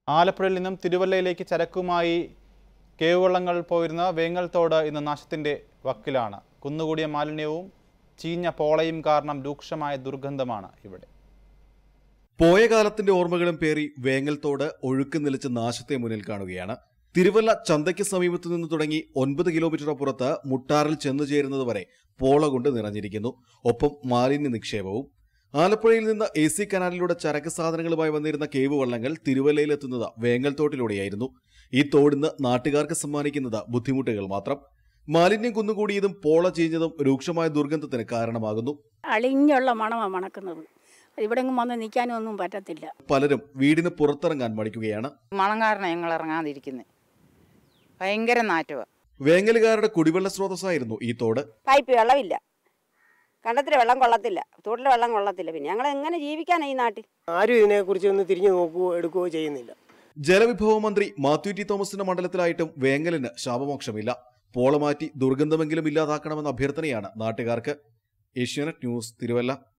ആലപ്പുഴയിൽ നിന്നും തിരുവല്ലയിലേക്ക് ചരക്കുമായി കേവുവള്ളങ്ങൾ പോയിരുന്ന വേങ്ങൽത്തോട് ഇന്ന് നാശത്തിന്റെ വക്കിലാണ് കുന്നുകൂടിയ മാലിന്യവും ചീഞ്ഞ പോളയും കാരണം രൂക്ഷമായ ദുർഗന്ധമാണ് ഇവിടെ പോയ കാലത്തിന്റെ ഓർമ്മകളും പേറി വേങ്ങൽത്തോട് ഒഴുക്ക് നിലച്ച് നാശത്തെ മുന്നിൽ കാണുകയാണ് തിരുവല്ല ചന്തയ്ക്ക് സമീപത്തു നിന്ന് തുടങ്ങി ഒൻപത് കിലോമീറ്റർ അപ്പുറത്ത് മുട്ടാറിൽ ചെന്നു ചേരുന്നത് വരെ പോള കൊണ്ട് നിറഞ്ഞിരിക്കുന്നു ഒപ്പം മാലിന്യ നിക്ഷേപവും ആലപ്പുഴയിൽ നിന്ന് എ സി കനാലിലൂടെ ചരക്ക് സാധനങ്ങളുമായി വന്നിരുന്ന കേവ് വള്ളങ്ങൾ തിരുവല്ലയിലെത്തുന്നത് വേങ്ങൽത്തോട്ടിലൂടെയായിരുന്നു ഈ തോടിന്ന് നാട്ടുകാർക്ക് സമ്മാനിക്കുന്നത് ബുദ്ധിമുട്ടുകൾ മാത്രം മാലിന്യം കുന്നുകൂടിയതും പോള ചീഞ്ഞതും രൂക്ഷമായ ദുർഗന്ധത്തിന് കാരണമാകുന്നു അളിഞ്ഞുള്ള മണമാണ് മണക്കുന്നത് ഇവിടെ എങ്ങും വന്ന് നിൽക്കാനും ഒന്നും പറ്റത്തില്ല പലരും വീടിന് പുറത്തിറങ്ങാൻ മടിക്കുകയാണ് മണം കാരണം ഞങ്ങൾ ഇറങ്ങാതിരിക്കുന്നത് ഭയങ്കര നാറ്റമാണ് വേങ്ങലുകാരുടെ കുടിവെള്ള സ്രോതസ്സായിരുന്നു ഈ തോട് പൈപ്പ് വെള്ളമില്ല കണ്ടത്തിൽ വെള്ളം കൊള്ളത്തില്ല തോട്ടിലെ വെള്ളം കൊള്ളത്തില്ല പിന്നെ ഞങ്ങൾ എങ്ങനെ ജീവിക്കാനാണ് ഈ നാട്ടിൽ ആരും ഇതിനെക്കുറിച്ച് ഒന്ന് തിരിഞ്ഞു നോക്കുകയോ എടുക്കുകയോ ചെയ്യുന്നില്ല ജലവിഭവ മന്ത്രി മാത്യു ടി തോമസിന്റെ മണ്ഡലത്തിലായിട്ടും വേങ്ങലിന് ശാപമോക്ഷമില്ല പോള മാറ്റി ദുർഗന്ധമെങ്കിലും ഇല്ലാതാക്കണമെന്ന അഭ്യർത്ഥനയാണ് നാട്ടുകാർക്ക് ഏഷ്യാനെറ്റ് ന്യൂസ് തിരുവല്ല